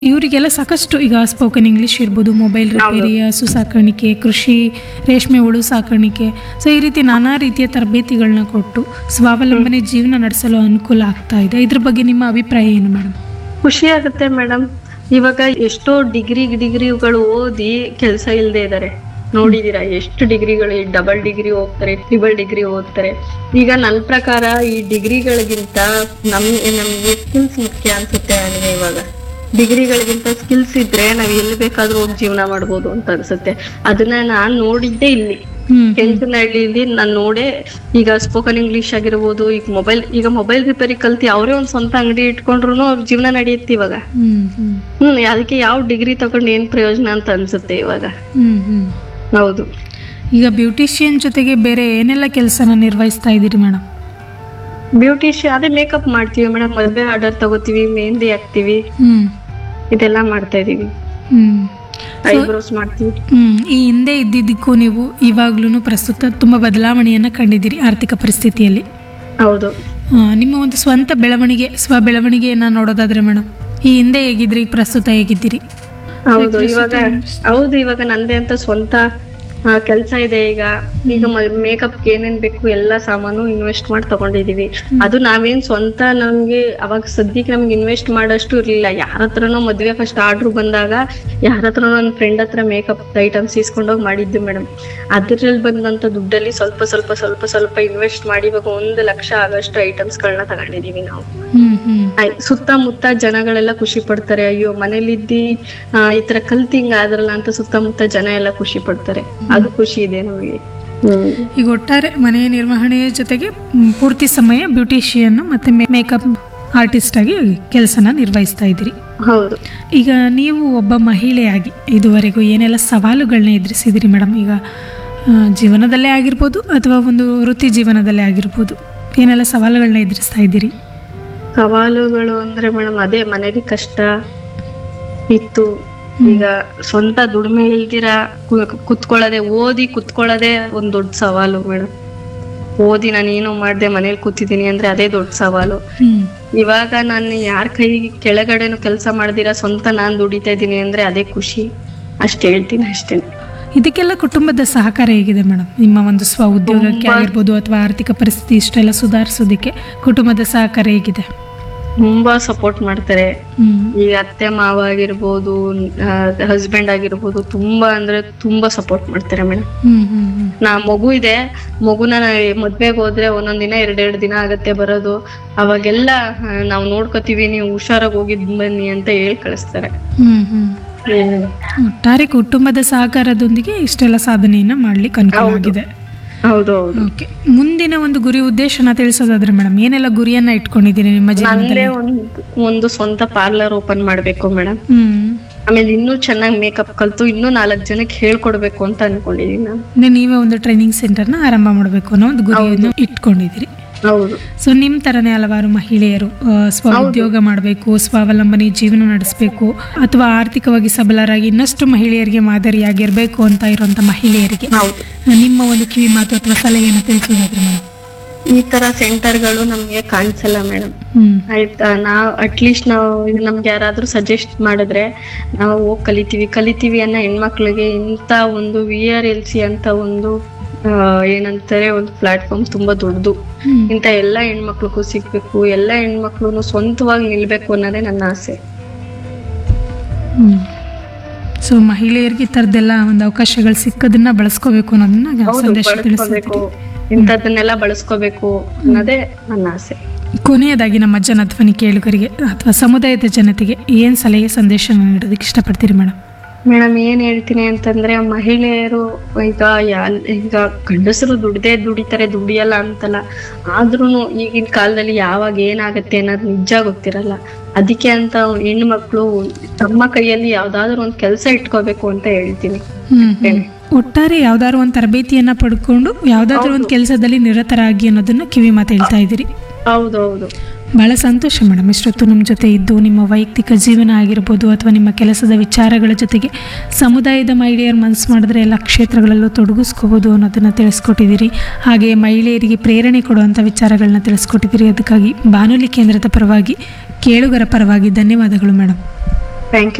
ಇವರಿಗೆಲ್ಲ ಸಾಕಷ್ಟು ಈಗ ಸ್ಪೋಕನ್ ಇಂಗ್ಲಿಷ್ ಇರ್ಬೋದು ಮೊಬೈಲ್ ರಿಪೇರಿ ಹಸು ಸಾಕಾಣಿಕೆ ಕೃಷಿ ರೇಷ್ಮೆ ಹುಳು ಸಾಕಾಣಿಕೆ ಸೊ ಈ ರೀತಿ ನಾನಾ ರೀತಿಯ ತರಬೇತಿಗಳನ್ನ ಕೊಟ್ಟು ಸ್ವಾವಲಂಬನೆ ಜೀವನ ನಡೆಸಲು ಅನುಕೂಲ ಆಗ್ತಾ ಇದೆ ಇದ್ರ ಬಗ್ಗೆ ನಿಮ್ಮ ಅಭಿಪ್ರಾಯ ಏನು ಮೇಡಮ್ ಖುಷಿ ಆಗುತ್ತೆ ಮೇಡಮ್ ಇವಾಗ ಎಷ್ಟೋ ಡಿಗ್ರಿ ಡಿಗ್ರಿಗಳು ಓದಿ ಕೆಲಸ ಇಲ್ಲದೆ ಇದ್ದಾರೆ ನೋಡಿದೀರಾ ಎಷ್ಟು ಡಿಗ್ರಿಗಳು ಡಬಲ್ ಡಿಗ್ರಿ ಹೋಗ್ತಾರೆ ಟ್ರಿಬಲ್ ಡಿಗ್ರಿ ಓದ್ತಾರೆ ಈಗ ನನ್ನ ಪ್ರಕಾರ ಈ ಡಿಗ್ರಿಗಳಿಗಿಂತ ನಮ್ ನಮ್ಗೆ ಸ್ಕಿಲ್ಸ್ ಮುಖ್ಯ ಅನ್ಸುತ್ತೆ ನನಗೆ ಇವಾಗ ಡಿಗ್ರಿಗಳಿಗಿಂತ ಸ್ಕಿಲ್ಸ್ ಇದ್ರೆ ನಾವ್ ಎಲ್ಲಿ ಬೇಕಾದ್ರೂ ಹೋಗಿ ಜೀವನ ಮಾಡ್ಬೋದು ಅಂತ ಅನ್ಸುತ್ತೆ ಅದನ್ನ ನಾನ್ ನೋಡಿದ್ದೆ ಇಲ್ಲಿ ಹ್ಮ್ ಕೆಂಚನಹಳ್ಳಿಲಿ ನಾನು ನೋಡೇ ಈಗ ಸ್ಪೋಕನ್ ಇಂಗ್ಲಿಷ್ ಆಗಿರ್ಬೋದು ಈಗ ಮೊಬೈಲ್ ಈಗ ಮೊಬೈಲ್ ರಿಪೇರಿ ಕಲ್ತಿ ಅವರೇ ಒಂದ್ ಸ್ವಂತ ಅಂಗಡಿ ಇಟ್ಕೊಂಡ್ರು ಅವ್ರ ಜೀವನ ನಡೆಯುತ್ತೆ ಇವಾಗ ಹ್ಮ್ ಹ್ಮ್ ಹ್ಮ್ ಅದಕ್ಕೆ ಯಾವ ಡಿಗ್ರಿ ತಗೊಂಡ್ ಏನ್ ಪ್ರಯೋಜನ ಅಂತ ಅನ್ಸುತ್ತೆ ಇವಾಗ ಹ್ಮ್ ಹ್ಮ್ ಹೌದು ಈಗ ಬ್ಯೂಟಿಷಿಯನ್ ಜೊತೆಗೆ ಬೇರೆ ಏನೆಲ್ಲ ಕೆಲಸನ ನಿರ್ವಹಿಸ್ತಾ ಇದ್ದೀರಿ ಮೇಡಮ್ ಬ್ಯೂಟಿಷಿಯನ್ ಅದೇ ಮೇಕಪ್ ಮಾಡ್ತೀವಿ ಮೇಡಮ್ ಮದ್ವೆ ಆರ್ಡರ್ ತಗೋತೀವಿ ಮೆಹಂದಿ ಹಾಕ್ತಿವಿ ಹ್ಮ್ ಇದೆಲ್ಲ ಮಾಡ್ತಾ ಇದೀವಿ ಹ್ಮ್ ಐಬ್ರೋಸ್ ಮಾಡ್ತೀವಿ ಹ್ಮ್ ಈ ಹಿಂದೆ ಇದ್ದಿದ್ದಕ್ಕೂ ನೀವು ಇವಾಗ್ಲೂ ಪ್ರಸ್ತುತ ತುಂಬ ಬದಲಾವಣೆಯನ್ನು ಕಂಡಿದ್ದೀರಿ ಆರ್ಥಿಕ ಪರಿಸ್ಥಿತಿಯಲ್ಲಿ ಹೌದು ಆ, ನಿಮ್ಮ ಒಂದು ಸ್ವಂತ ಬೆಳವಣಿಗೆ ಸ್ವ ಬೆಳವಣಿಗೆಯನ್ನ ನೋಡೋದಾದ್ರೆ ಮೇಡಮ್ ಈ ಹಿಂದೆ ಹೇಗಿದ್ರಿ ಈಗ ಪ್ರಸ್ತುತ ಹೇಗಿದ್ದೀರಿ ಹೌದು ಇವಾಗ ಹೌದು ಇವಾಗ ನಂದೇ ಅಂತ ಸ್ವಂತ ಕೆಲಸ ಇದೆ ಈಗ ಈಗ ಮೇಕಪ್ ಏನೇನ್ ಬೇಕು ಎಲ್ಲಾ ಸಾಮಾನು ಇನ್ವೆಸ್ಟ್ ಮಾಡಿ ತಗೊಂಡಿದೀವಿ ಅದು ನಾವೇನ್ ಸ್ವಂತ ನಮ್ಗೆ ಅವಾಗ ಸದ್ಯಕ್ಕೆ ನಮ್ಗೆ ಇನ್ವೆಸ್ಟ್ ಮಾಡಷ್ಟು ಇರ್ಲಿಲ್ಲ ಯಾರ ಹತ್ರನೋ ಮದ್ವೆ ಫಸ್ಟ್ ಆರ್ಡರ್ ಬಂದಾಗ ಯಾರ ಹತ್ರ ನನ್ನ ಫ್ರೆಂಡ್ ಹತ್ರ ಮೇಕಪ್ ಐಟಮ್ಸ್ ಇಸ್ಕೊಂಡೋಗಿ ಮಾಡಿದ್ದು ಮೇಡಮ್ ಅದ್ರಲ್ಲಿ ಬಂದಂತ ದುಡ್ಡಲ್ಲಿ ಸ್ವಲ್ಪ ಸ್ವಲ್ಪ ಸ್ವಲ್ಪ ಸ್ವಲ್ಪ ಇನ್ವೆಸ್ಟ್ ಮಾಡಿ ಇವಾಗ ಒಂದು ಲಕ್ಷ ಆಗಷ್ಟು ಐಟಮ್ಸ್ ಗಳನ್ನ ತಗೊಂಡಿದೀವಿ ನಾವು ಹ್ಮ್ ಹ್ಮ್ ಆಯ್- ಸುತ್ತಮುತ್ತ ಜನಗಳೆಲ್ಲ ಖುಷಿ ಪಡ್ತಾರೆ ಅಯ್ಯೋ ಮನೇಲಿದ್ದಿ ಆ, ಈ ತರ ಕಲ್ತಿ ಹಿಂಗ್ ಆದ್ರಲ್ಲ ಅಂತ ಸುತ್ತಮುತ್ತ ಜನ ಎಲ್ಲ ಖುಷಿ ಪಡ್ತಾರೆ ಅದು ಖುಷಿ ಇದೆ ನಮಗೆ ಹ್ಮ್ ಈಗ ಒಟ್ಟಾರೆ ಮನೆಯ ನಿರ್ವಹಣೆಯ ಜೊತೆಗೆ ಮ್, ಪೂರ್ತಿ ಸಮಯ ಬ್ಯೂಟಿಷಿಯನ್ ಮತ್ತೆ ಮೇಕಪ್ ಆರ್ಟಿಸ್ಟ್ ಆಗಿ ಕೆಲಸನ ನಿರ್ವಹಿಸ್ತಾ ಇದ್ದೀರಿ ಹೌದು ಈಗ ನೀವು ಒಬ್ಬ ಮಹಿಳೆಯಾಗಿ ಇದುವರೆಗೂ ಏನೆಲ್ಲ ಸವಾಲುಗಳನ್ನ ಎದುರಿಸಿದಿರಿ ಮೇಡಮ್ ಈಗ ಆ, ಜೀವನದಲ್ಲೇ ಆಗಿರ್ಬೋದು ಅಥವಾ ಒಂದು ವೃತ್ತಿ ಜೀವನದಲ್ಲೇ ಆಗಿರ್ಬೋದು ಏನೆಲ್ಲ ಸವಾಲುಗಳನ್ನ ಎದುರಿಸ್ತಾ ಇದ್ದೀರಿ ಸವಾಲುಗಳು ಅಂದ್ರೆ ಮೇಡಮ್ ಅದೇ ಮನೇಲಿ ಕಷ್ಟ ಇತ್ತು ಈಗ ಸ್ವಂತ ದುಡಿಮೆ ಇಲ್ದಿರ ಕು- ಕುತ್ಕೊಳ್ಳೋದೆ ಓದಿ ಕುತ್ಕೊಳ್ಳೋದೇ ಒಂದ್ ದೊಡ್ಡ ಸವಾಲು ಮೇಡಮ್ ಓದಿ ನಾನು ಏನು ಮಾಡ್ದೆ ಮನೇಲಿ ಕೂತಿದ್ದೀನಿ ಅಂದ್ರೆ ಅದೇ ದೊಡ್ಡ ಸವಾಲು ಹ್ಮ್ ಇವಾಗ ನಾನು ಯಾರ ಕೈ ಕೆಳಗಡೆನು ಕೆಲಸ ಮಾಡ್ದಿರ ಸ್ವಂತ ನಾನ್ ದುಡಿತಾ ಇದ್ದೀನಿ ಅಂದ್ರೆ ಅದೇ ಖುಷಿ ಅಷ್ಟ್ ಹೇಳ್ತೀನಿ ಅಷ್ಟೇನೆ ಇದಕ್ಕೆಲ್ಲ ಕುಟುಂಬದ ಸಹಕಾರ ಹೇಗಿದೆ ಮೇಡಮ್ ನಿಮ್ಮ ಒಂದು ಸ್ವ ಉದ್ಯೋಗಕ್ಕೆ ಆಗಿರ್ಬೋದು ಅಥವಾ ಆರ್ಥಿಕ ಪರಿಸ್ಥಿತಿ ಇಷ್ಟೆಲ್ಲ ಸುಧಾರಿಸೋದಕ್ಕೆ ಕುಟುಂಬದ ಸಹಕಾರ ಹೇಗಿದೆ ತುಂಬಾ ಸಪೋರ್ಟ್ ಮಾಡ್ತಾರೆ ಹ್ಮ್ ಈ ಅತ್ತೆ ಮಾವ ಆಗಿರ್ಬೋದು ಹಸ್ಬೆಂಡ್ ಆಗಿರ್ಬೋದು ತುಂಬಾ ಅಂದ್ರೆ ತುಂಬಾ ಸಪೋರ್ಟ್ ಮಾಡ್ತಾರೆ ಮೇಡಮ್ ಹ್ಮ್ ಹ್ಮ್ ಹ್ಮ್ ನಾ ಮಗು ಇದೆ ಮಗುನ ನಾ ಮದ್ವೆಗ್ ಹೋದ್ರೆ ಒಂದೊಂದ್ ದಿನ ಎರಡೆರಡು ದಿನ ಆಗತ್ತೆ ಬರೋದು ಅವಾಗೆಲ್ಲ ಆ, ನಾವ್ ನೋಡ್ಕೋತೀವಿ ನೀವು ಹುಷಾರಾಗಿ ಹೋಗಿದ್ ಬನ್ನಿ ಅಂತ ಹೇಳಿ ಕಳಿಸ್ತಾರೆ ಹ್ಮ್ ಹ್ಮ್ ಒಟ್ಟಾರೆ ಕುಟುಂಬದ ಸಹಕಾರದೊಂದಿಗೆ ಇಷ್ಟೆಲ್ಲ ಸಾಧನೆಯನ್ನ ಮಾಡ್ಲಿಕ್ಕೆ ಅನುಕೂಲ ಆಗಿದೆ ಹೌದು ಹೌದು ಓಕೆ ಮುಂದಿನ ಒಂದು ಗುರಿ ಉದ್ದೇಶನ ತಿಳಿಸೋದಾದ್ರೆ ಮೇಡಮ್ ಏನೆಲ್ಲ ಗುರಿಯನ್ನ ಇಟ್ಕೊಂಡಿದ್ದೀರಿ ನಿಮ್ಮ ಜೀವನದಲ್ಲಿ ನಂದೇ ಒಂದು ಒಂದು ಸ್ವಂತ ಪಾರ್ಲರ್ ಓಪನ್ ಮಾಡ್ಬೇಕು ಮೇಡಮ್ ಹ್ಮ್ ಆಮೇಲೆ ಇನ್ನೂ ಚೆನ್ನಾಗಿ ಮೇಕಪ್ ಕಲ್ತು ಇನ್ನೂ ನಾಲ್ಕು ಜನಕ್ಕೆ ಹೇಳ್ಕೊಡ್ಬೇಕು ಅಂತ ಅನ್ಕೊಂಡಿದೀನಿ ನಾನು ಅಂದ್ರೆ ನೀವೇ ಒಂದು ಟ್ರೈನಿಂಗ್ ಸೆಂಟರ್ನ ಆರಂಭ ಮಾಡಬೇಕು ಅನ್ನೋ ಒಂದು ಗುರಿಯನ್ನು ಇಟ್ಕೊಂಡಿದ್ದೀರಿ ಹೌದು ಸೊ ನಿಮ್ಮ ಥರನೇ ಹಲವಾರು ಮಹಿಳೆಯರು ಆ, ಸ್ವ ಉದ್ಯೋಗ ಮಾಡಬೇಕು ಸ್ವಾವಲಂಬನೆ ಜೀವನ ನಡೆಸಬೇಕು ಅಥವಾ ಆರ್ಥಿಕವಾಗಿ ಸಬಲರಾಗಿ ಇನ್ನಷ್ಟು ಮಹಿಳೆಯರಿಗೆ ಮಾದರಿಯಾಗಿರಬೇಕು ಅಂತ ಇರುವಂಥ ಮಹಿಳೆಯರಿಗೆ ಹೌದು ನಿಮ್ಮ ಒಂದು ಕಿವಿ ಮಾತು ಅಥವಾ ಸಲಹೆಯನ್ನು ತಿಳಿಸೋದಾದ್ರೆ ಮೇಡಮ್ ಈ ತರ ಸೆಂಟರ್ಗಳು ನಮ್ಗೆ ಕಾಣಿಸಲ್ಲ ಮೇಡಮ್ ಹ್ಮ್ ಆಯ್ತಾ ನಾವ್ ಅಟ್ಲೀಸ್ಟ್ ನಾವು ಈಗ ನಮ್ಗೆ ಯಾರಾದ್ರೂ ಸಜೆಸ್ಟ್ ಮಾಡಿದ್ರೆ ನಾವು ಹೋಗಿ ಕಲಿತೀವಿ ಕಲಿತೀವಿ ಅನ್ನೋ ಹೆಣ್ಮಕ್ಳಿಗೆ ಇಂಥ ಒಂದು ವಿ ಆರ್ ಎಲ್ ಸಿ ಅಂತ ಒಂದು ಆ, ಏನಂತಾರೆ ಒಂದು ಪ್ಲಾಟ್ಫಾರ್ಮ್ ತುಂಬಾ ದೊಡ್ಡದು ಹ್ಮ್. ಇಂಥ ಎಲ್ಲ ಹೆಣ್ಮಕ್ಳಿಗೂ ಸಿಗ್ಬೇಕು ಎಲ್ಲ ಹೆಣ್ಮಕ್ಳು ಸ್ವಂತವಾಗಿ ನಿಲ್ಬೇಕು ಅನ್ನೋದೇ ನನ್ನ ಆಸೆ ಹ್ಮ್ ಸೊ ಮಹಿಳೆಯರಿಗೆ ಈ ಥರದ್ದೆಲ್ಲ ಒಂದು ಅವಕಾಶಗಳು ಸಿಕ್ಕದನ್ನ ಬಳಸ್ಕೋಬೇಕು ಅನ್ನೋದನ್ನ ಹೌದು ಸಂದೇಶ ಬಳಸ್ಕೋಬೇಕು ತಿಳಿಸಿದ್ರಿ ಇಂಥದ್ದನ್ನೆಲ್ಲ ಬಳಸ್ಕೋಬೇಕು ಅನ್ನೋದೇ ನನ್ನ ಆಸೆ ಕೊನೆಯದಾಗಿ ನಮ್ಮ ಜನಧ್ವನಿ ಕೇಳುಗರಿಗೆ ಅಥವಾ ಸಮುದಾಯದ ಜನತೆಗೆ ಏನು ಸಲಹೆ ಸಂದೇಶ ನೀಡೋದಕ್ಕೆ ಇಷ್ಟಪಡ್ತೀರಿ ಮೇಡಮ್ ಮೇಡಮ್ ಏನ್ ಹೇಳ್ತೀನಿ ಅಂತಂದ್ರೆ ಮಹಿಳೆಯರು ಈಗ ಯಾ- ಈಗ ಗಂಡಸರು ದುಡ್ದೇ ದುಡಿತಾರೆ ದುಡಿಯಲ್ಲ ಅಂತಲ್ಲ ಆದ್ರೂನು ಈಗಿನ ಕಾಲದಲ್ಲಿ ಯಾವಾಗ ಏನಾಗತ್ತೆ ಅನ್ನೋದು ನಿಜ ಗೊತ್ತಿರಲ್ಲ ಅದಕ್ಕೆ ಅಂತ ಹೆಣ್ಣು ಮಕ್ಳು ತಮ್ಮ ಕೈಯಲ್ಲಿ ಯಾವ್ದಾದ್ರು ಒಂದ್ ಕೆಲ್ಸ ಇಟ್ಕೋಬೇಕು ಅಂತ ಹೇಳ್ತೀನಿ ಹ್ಮ್ ಹ್ಮ್. ಒಟ್ಟಾರೆ ಯಾವ್ದಾದ್ರು ಒಂದು ತರಬೇತಿಯನ್ನ ಪಡ್ಕೊಂಡು ಯಾವ್ದಾದ್ರು ಒಂದು ಕೆಲಸದಲ್ಲಿ ನಿರತರಾಗಿ ಅನ್ನೋದನ್ನ ಕಿವಿ ಮಾತು ಹೇಳ್ತಾ ಇದ್ದೀರಿ ಹೌದು ಹೌದು ಬಹಳ ಸಂತೋಷ ಮೇಡಮ್ ಇಷ್ಟೊತ್ತು ನಮ್ಮ ಜೊತೆ ಇದ್ದು ನಿಮ್ಮ ವೈಯಕ್ತಿಕ ಜೀವನ ಆಗಿರ್ಬೋದು ಅಥವಾ ನಿಮ್ಮ ಕೆಲಸದ ವಿಚಾರಗಳ ಜೊತೆಗೆ ಸಮುದಾಯದ ಮಹಿಳೆಯರು ಮನಸ್ಸು ಮಾಡಿದ್ರೆ ಎಲ್ಲ ಕ್ಷೇತ್ರಗಳಲ್ಲೂ ತೊಡಗಿಸ್ಕೋಬೋದು ಅನ್ನೋದನ್ನು ತಿಳಿಸ್ಕೊಟ್ಟಿದ್ದೀರಿ ಹಾಗೆ ಮಹಿಳೆಯರಿಗೆ ಪ್ರೇರಣೆ ಕೊಡುವಂಥ ವಿಚಾರಗಳನ್ನ ತಿಳಿಸ್ಕೊಟ್ಟಿದ್ದೀರಿ ಅದಕ್ಕಾಗಿ ಬಾನುಲಿ ಕೇಂದ್ರದ ಪರವಾಗಿ ಕೇಳುಗರ ಪರವಾಗಿ ಧನ್ಯವಾದಗಳು ಮೇಡಮ್ ಥ್ಯಾಂಕ್ ಯು